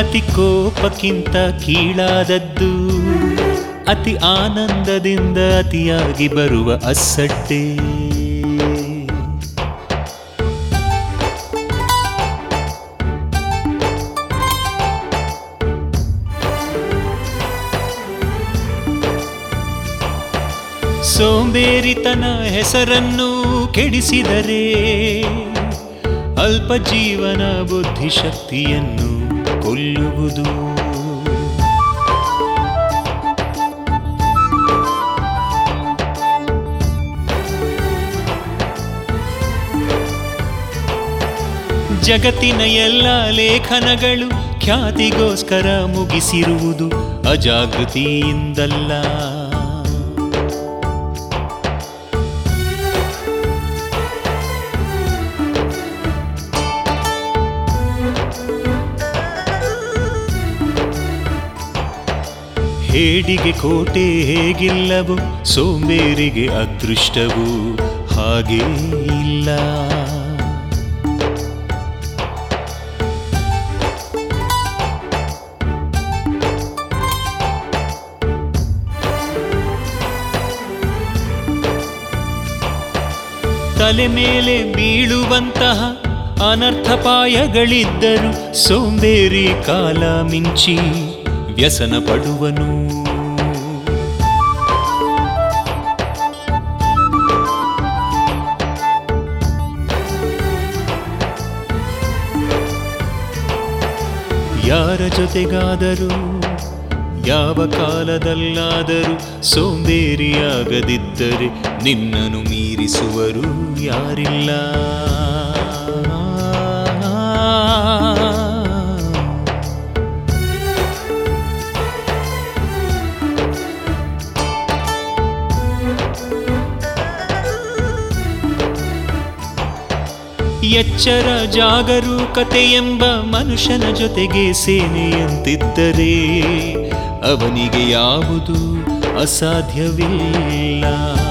ಅತಿ ಕೋಪಕ್ಕಿಂತ ಕೀಳಾದದ್ದು ಅತಿ ಆನಂದದಿಂದ ಅತಿಯಾಗಿ ಬರುವ ಅಸಡ್ಡೆ ಸೋಂಬೇರಿತನ ಹೆಸರನ್ನು ಕೆಡಿಸಿದರೆ ಅಲ್ಪ ಜೀವನ ಬುದ್ಧಿಶಕ್ತಿಯನ್ನು ಕೊಲ್ಲುವುದು ಜಗತ್ತಿನ ಎಲ್ಲ ಲೇಖನಗಳು ಖ್ಯಾತಿಗೋಸ್ಕರ ಮುಗಿಸಿರುವುದು ಅಜಾಗೃತಿಯಿಂದಲ್ಲ ಹೇಡಿಗೆ ಕೋಟೆ ಹೇಗಿಲ್ಲವೋ ಸೋಂಬೇರಿಗೆ ಅದೃಷ್ಟವು ಹಾಗೇ ಇಲ್ಲ ತಲೆ ಮೇಲೆ ಬೀಳುವಂತಹ ಅನರ್ಥಪಾಯಗಳಿದ್ದರು ಸೋಂಬೇರಿ ಕಾಲ ಮಿಂಚಿ ವ್ಯಸನ ಪಡುವನು ಯಾರ ಜೊತೆಗಾದರೂ ಯಾವ ಕಾಲದಲ್ಲಾದರೂ ಸೋಂಬೇರಿಯಾಗದಿದ್ದರೆ ನಿನ್ನನ್ನು ಮೀರಿಸುವರು ಯಾರಿಲ್ಲ ಎಚ್ಚರ ಜಾಗರೂಕತೆ ಎಂಬ ಮನುಷ್ಯನ ಜೊತೆಗೆ ಸೇನೆಯಂತಿದ್ದರೆ ಅವನಿಗೆ ಯಾವುದು ಅಸಾಧ್ಯವಿಲ್ಲ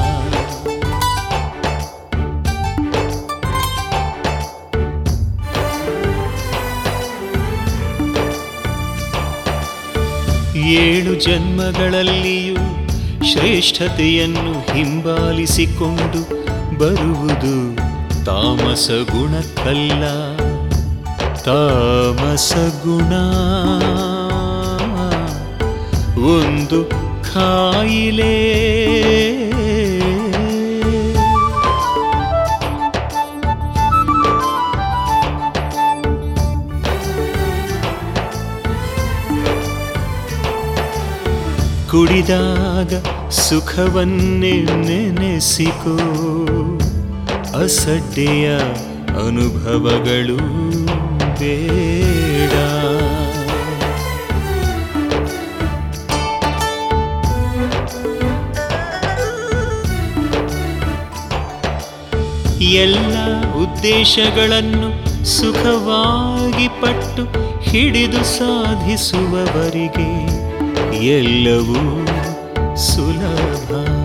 ಏಳು ಜನ್ಮಗಳಲ್ಲಿಯೂ ಶ್ರೇಷ್ಠತೆಯನ್ನು ಹಿಂಬಾಲಿಸಿಕೊಂಡು ಬರುವುದು ತಾಮಸ ಗುಣಕ್ಕಲ್ಲ ತಾಮಸ ಗುಣ ಒಂದು ಕಾಯಿಲೆ ಕುಡಿದಾಗ ಸುಖವನ್ನೇ ನೆನೆಸಿಕೋ ಅಸಡ್ಡೆಯ ಅನುಭವಗಳು ಬೇಡ ಎಲ್ಲ ಉದ್ದೇಶಗಳನ್ನು ಸುಖವಾಗಿ ಪಟ್ಟು ಹಿಡಿದು ಸಾಧಿಸುವವರಿಗೆ ಎಲ್ಲವೂ ಸುಲಭ